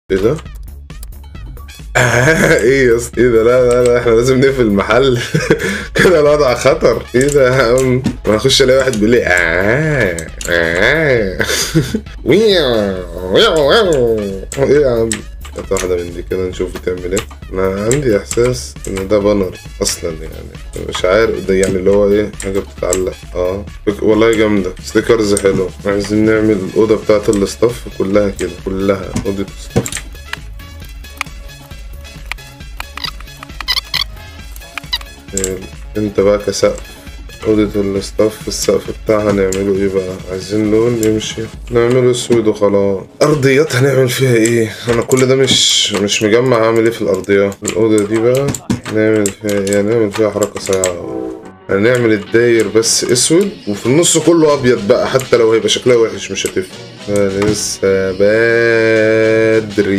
ايه ده؟ آه ايه يا اسطى ايه ده لا لا لا احنا لازم نقفل المحل كده الوضع خطر ايه ده يا عم انا اخش الاقي واحد بيقول لي اه اه ويو ويو ويو ايه يا عم هات واحدة من دي كده نشوف بتعمل ايه انا عندي احساس ان ده بانر اصلا يعني مش عارف ده يعني اللي هو ايه حاجة بتتعلق اه فك- والله جامدة ستيكرز حلو عايزين نعمل الأوضة بتاعة الاستاف كلها كده كلها أوضة استاف إيه، انت بقى كسقف أوضة الاستاف السقف بتاعها هنعمله ايه بقى عايزين لون يمشي نعمله اسود وخلاص أرضيات هنعمل فيها ايه انا كل ده مش مش مجمع اعمل ايه في الأرضيات الأوضة دي بقى نعمل فيها ايه نعمل فيها حركة صياعة هنعمل الداير بس اسود وفي النص كله ابيض بقى حتى لو هيبقى شكلها وحش مش هتفرق لسه بدري